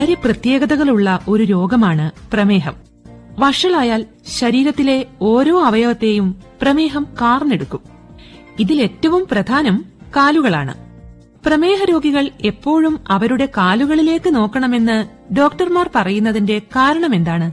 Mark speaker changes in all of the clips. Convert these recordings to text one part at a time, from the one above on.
Speaker 1: വളരെ പ്രത്യേകതകളുള്ള ഒരു രോഗമാണ് പ്രമേഹം വഷളായാൽ ശരീരത്തിലെ ഓരോ അവയവത്തെയും പ്രമേഹം കാർന്നെടുക്കും ഇതിലേറ്റവും പ്രധാനം കാലുകളാണ് പ്രമേഹ രോഗികൾ എപ്പോഴും അവരുടെ കാലുകളിലേക്ക് നോക്കണമെന്ന് ഡോക്ടർമാർ പറയുന്നതിന്റെ കാരണമെന്താണ്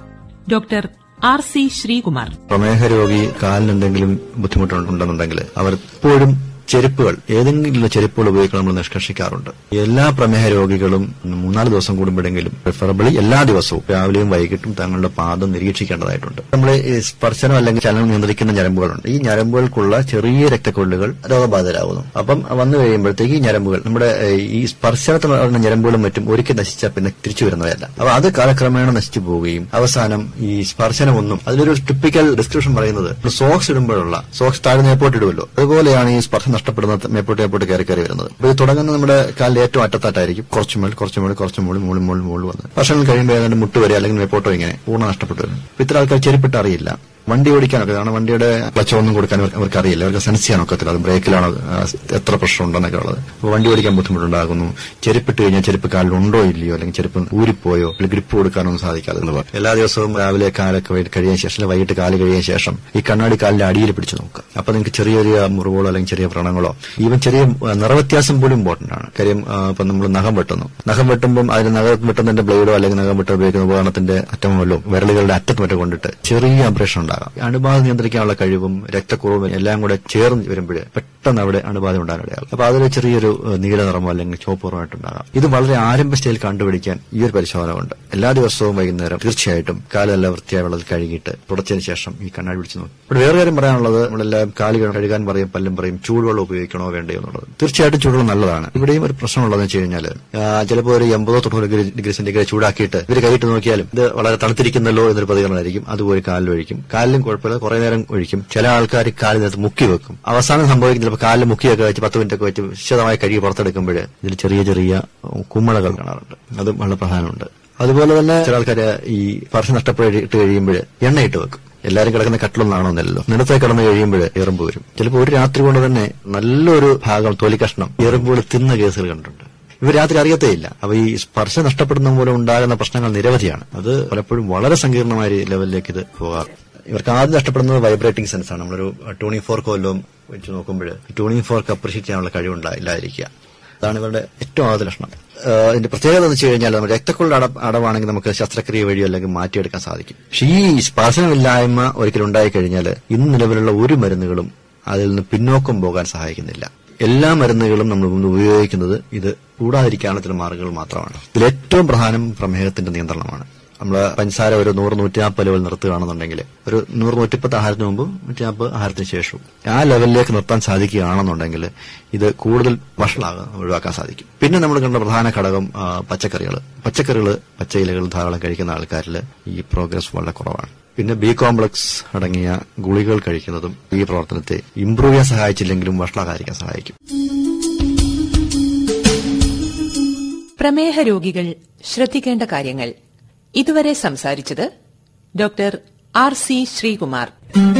Speaker 1: ഡോക്ടർ ആർ സി ശ്രീകുമാർ
Speaker 2: പ്രമേഹ രോഗി കാലിനെന്തെങ്കിലും ബുദ്ധിമുട്ടുണ്ടെന്നുണ്ടെങ്കിൽ അവർ എപ്പോഴും ചെരുപ്പുകൾ ഏതെങ്കിലും ചെരുപ്പുകൾ ഉപയോഗിക്കണം നമ്മൾ നിഷ്കർഷിക്കാറുണ്ട് എല്ലാ പ്രമേഹ രോഗികളും മൂന്നാല് ദിവസം കൂടുമ്പോഴെങ്കിലും പ്രിഫറബിളി എല്ലാ ദിവസവും രാവിലെയും വൈകിട്ടും തങ്ങളുടെ പാദം നിരീക്ഷിക്കേണ്ടതായിട്ടുണ്ട് നമ്മൾ ഈ സ്പർശനം അല്ലെങ്കിൽ ചലനം നിയന്ത്രിക്കുന്ന ഞരമ്പുകളുണ്ട് ഈ ഞരമ്പുകൾക്കുള്ള ചെറിയ രക്തക്കൊള്ളുകൾ രോഗബാധിതരാകുന്നു അപ്പം വന്നു കഴിയുമ്പോഴത്തേക്ക് ഈ ഞരമ്പുകൾ നമ്മുടെ ഏഹ്, ഈ സ്പർശനത്തിൽ നടന്ന ഞരമ്പുകളും മറ്റും ഒരിക്കൽ നശിച്ചാൽ പിന്നെ തിരിച്ചു വരുന്നതല്ല അപ്പൊ അത് കാലക്രമേണ നശിച്ചു പോവുകയും അവസാനം ഈ സ്പർശനമൊന്നും അതിലൊരു ടിപ്പിക്കൽ ഡിസ്ക്രിപ്ഷൻ പറയുന്നത് സോക്സ് ഇടുമ്പോഴുള്ള സോക്സ് താഴെ മേപ്പോട്ട് ഇടുമല്ലോ അതുപോലെയാണ് ഈ സ്പർശം നഷ്ടപ്പെടുന്നത് മേപ്പോട്ട് മേപ്പോട്ട് കയറി കയറി വരുന്നത് അപ്പൊ ഇത് തുടങ്ങുന്ന നമ്മുടെ കാലിൽ ഏറ്റവും അറ്റത്തായിട്ടായിരിക്കും കുറച്ച് മേൾ കുറച്ച് മേൾ കുറച്ച് മുകളിൽ മുകളിൽ മുകളിൽ മുകളിൽ വന്ന് വർഷങ്ങൾ കഴിയുമ്പോൾ ഏതാണ്ട് മുട്ട് വരെ അല്ലെങ്കിൽ മേപ്പോട്ടോ ഇങ്ങനെ പൂർണ്ണ നഷ്ടപ്പെട്ടു വരും അപ്പൊ ഇത്ര ആൾക്കാർ ചെരുപ്പിട്ട് അറിയില്ല വണ്ടി ഓടിക്കാനൊക്കെ കാരണം വണ്ടിയുടെ ക്ലച്ച് ഒന്നും കൊടുക്കാൻ അവർക്ക് അവർക്ക് അറിയില്ല അവർക്ക് സെൻസ് ചെയ്യാൻ ഒക്കത്തില്ല അത് ബ്രേക്കിലാണോ ആ, എത്ര പ്രശ്നം ഉണ്ടെന്നൊക്കെ ഉള്ളത് അപ്പോൾ വണ്ടി ഓടിക്കാൻ ബുദ്ധിമുട്ടുണ്ടാകുന്നു ചെരുപ്പിട്ട് കഴിഞ്ഞാൽ ചെരുപ്പ് കാലിൽ ഉണ്ടോ ഇല്ലയോ അല്ലെങ്കിൽ ചെരുപ്പ് ഊരിപ്പോയോ അല്ലെങ്കിൽ ഗ്രിപ്പ് കൊടുക്കാനൊന്നും സാധിക്കാതെ എന്ന് പറയും. എല്ലാ ദിവസവും രാവിലെ കാലൊക്കെ വൈകിട്ട് കഴിയാൻ ശേഷം അല്ലെങ്കിൽ വൈകിട്ട് കാല് കഴിയാൻ ശേഷം ഈ കണ്ണാടി കാലിന്റെ അടിയിൽ പിടിച്ചു നോക്കുക അപ്പൊ നിങ്ങൾക്ക് ചെറിയ ചെറിയ മുറിവുകളോ അല്ലെങ്കിൽ ചെറിയ വ്രണങ്ങളോ ഈവൻ ചെറിയ ആ, നിറവ്യത്യാസം പോലും ഇമ്പോർട്ടന്റ് ആണ് കാര്യം ആ, ഇപ്പൊ നമ്മൾ നഖം വെട്ടുന്നു നഖം വെട്ടുമ്പോൾ അതിന് നഖം വെട്ടുന്നതിന്റെ ബ്ലേഡോ അല്ലെങ്കിൽ നഖം വെട്ടാൻ ഉപയോഗിക്കുന്ന ഉപകരണത്തിന്റെ അറ്റമല്ലോ വിരലുകളുടെ അറ്റത്ത് മറ്റോ കൊണ്ടിട്ട് ചെറിയ അബ്രേഷൻ ഉണ്ടാകാം ഈ അണുബാധ നിയന്ത്രിക്കാനുള്ള കഴിവും രക്തക്കുറവും എല്ലാം കൂടെ ചേർന്ന് വരുമ്പോൾ പെട്ടെന്ന് അവിടെ അണുബാധ ഉണ്ടാകാനിടയാകും അപ്പൊ അതൊരു ചെറിയൊരു ഏഹ്, നീല നിറമോ അല്ലെങ്കിൽ ചുവപ്പ് നിറമായിട്ടുണ്ടാകാം ഇത് വളരെ ആരംഭ സ്റ്റേജിൽ കണ്ടുപിടിക്കാൻ ഈ ഒരു പരിശോധന ഉണ്ട് എല്ലാ ദിവസവും വൈകുന്നേരം തീർച്ചയായിട്ടും കാലെല്ലാം വൃത്തിയായ വെള്ളത്തിൽ കഴുകിയിട്ട് തുടച്ചതിന് ശേഷം ഈ കണ്ണാടി പിടിച്ച് നോക്കും ഇവിടെ വേറെ കാര്യം പറയാനുള്ളത് നമ്മളെല്ലാം കാല് കഴുകാൻ പറയും പല്ലും പറയും ചൂടുവെള്ളം ഉപയോഗിക്കണോ വേണ്ടയോ എന്നുള്ളത് തീർച്ചയായിട്ടും ചൂടുവെള്ളം നല്ലതാണ് ഇവിടെയും ഒരു പ്രശ്നമുള്ളതെന്ന് വെച്ച് കഴിഞ്ഞാൽ ചിലപ്പോൾ ഒരു എൺപതോ തൊണ്ണൂറ് ഡിഗ്രി ഡിഗ്രി സെന്റിഗ്രേഡ് ചൂടാക്കിയിട്ട് ഇവർ കൈയിട്ട് നോക്കിയാലും ഇത് വളരെ തണുത്തിരിക്കുന്നല്ലോ എന്നൊരു പ്രതികരണമായിരിക്കും അതുപോലെ കാലിൽ ഒഴിക്കും കാലിലും കുഴപ്പമില്ല കുറെ നേരം ഒഴിക്കും ചില ആൾക്കാർ കാലിനകത്ത് മുക്കി വെക്കും അവസാനം സംഭവിക്കും ചിലപ്പോൾ കാലിൽ മുക്കിയൊക്കെ വെച്ച് പത്ത് മിനിറ്റ് ഒക്കെ വെച്ച് വിശദമായി കഴുകി പുറത്തെടുക്കുമ്പോൾ ഇതിൽ ചെറിയ ചെറിയ കുമ്മളകൾ കാണാറുണ്ട് അതും വളരെ പ്രധാനമുണ്ട് അതുപോലെ തന്നെ ചില ആൾക്കാർ ഈ സ്പർശം നഷ്ടപ്പെട്ട് കഴിയുമ്പോൾ എണ്ണയിട്ട് വെക്കും എല്ലാരും കിടക്കുന്ന കട്ടിലൊന്നും ആണോന്നല്ലോ നിലത്തെ കിടന്ന് കഴിയുമ്പോൾ എറുമ്പ് വരും ചിലപ്പോൾ ഒരു രാത്രി കൊണ്ട് തന്നെ നല്ലൊരു ഭാഗം തൊലി കഷ്ണം എറുമ്പുകൾ തിന്ന കേസുകൾ കണ്ടിട്ടുണ്ട് ഇവർ രാത്രി അറിയത്തേയില്ല അപ്പൊ ഈ സ്പർശം നഷ്ടപ്പെടുന്ന മൂലം ഉണ്ടാകുന്ന പ്രശ്നങ്ങൾ നിരവധിയാണ് അത് പലപ്പോഴും വളരെ സങ്കീർണമായ ഒരു ലെവലിലേക്ക് ഇത് പോകാറ് ഇവർക്ക് ആദ്യം നഷ്ടപ്പെടുന്നത് വൈബ്രേറ്റിംഗ് സെൻസ് ആണ് നമ്മളൊരു ട്യൂണിംഗ് ഫോർക്ക് വല്ലതും വെച്ച് നോക്കുമ്പോൾ ട്യൂണിംഗ് ഫോർക്ക് അപ്രീഷിയേറ്റ് ചെയ്യാനുള്ള കഴിവുണ്ടായില്ലായിരിക്കുക അതാണ് ഇവരുടെ ഏറ്റവും ആദ്യ ലക്ഷണം ഏഹ് ഇതിന്റെ പ്രത്യേകത എന്ന് വെച്ച് കഴിഞ്ഞാൽ നമ്മൾ രക്തക്കുള്ള അട അടവാണെങ്കിൽ നമുക്ക് ശസ്ത്രക്രിയ വഴിയോ അല്ലെങ്കിൽ മാറ്റിയെടുക്കാൻ സാധിക്കും പക്ഷേ ഈ സ്പർശനമില്ലായ്മ ഒരിക്കലും ഉണ്ടായി കഴിഞ്ഞാൽ ഇന്ന് നിലവിലുള്ള ഒരു മരുന്നുകളും അതിൽ നിന്ന് പിന്നോക്കം പോകാൻ സഹായിക്കുന്നില്ല എല്ലാ മരുന്നുകളും നമ്മൾ ഇന്ന് ഉപയോഗിക്കുന്നത് ഇത് കൂടാതിരിക്കാനുള്ള ചില മാർഗങ്ങൾ മാത്രമാണ് ഇതിൽ ഏറ്റവും പ്രധാനം പ്രമേഹത്തിന്റെ നിയന്ത്രണമാണ് നമ്മൾ പഞ്ചസാര ഒരു നൂറ് നൂറ്റിനാൽപ്പത് ലെവൽ നിർത്തുകയാണെന്നുണ്ടെങ്കിൽ ഒരു നൂറ് നൂറ്റിപ്പത്ത് ആഹാരത്തിന് മുമ്പും നൂറ്റിനാൽപ്പത് ആഹാരത്തിന് ശേഷവും ആ ലെവലിലേക്ക് നിർത്താൻ സാധിക്കുകയാണെന്നുണ്ടെങ്കിൽ ഇത് കൂടുതൽ വഷളാകാൻ ഒഴിവാക്കാൻ സാധിക്കും പിന്നെ നമ്മൾ കണ്ട പ്രധാന ഘടകം പച്ചക്കറികൾ പച്ചക്കറികൾ പച്ചയിലകൾ ധാരാളം കഴിക്കുന്ന ആൾക്കാരിൽ ഈ പ്രോഗ്രസ് വളരെ കുറവാണ് പിന്നെ ബി കോംപ്ലക്സ് അടങ്ങിയ ഗുളികൾ കഴിക്കുന്നതും ഈ പ്രവർത്തനത്തെ ഇംപ്രൂവ് ചെയ്യാൻ സഹായിച്ചില്ലെങ്കിലും വഷളാകാതിരിക്കാൻ സഹായിക്കും
Speaker 1: പ്രമേഹ രോഗികൾ ശ്രദ്ധിക്കേണ്ട കാര്യങ്ങൾ ഇതുവരെ സംസാരിച്ചത് ഡോക്ടർ ആർ സി ശ്രീകുമാർ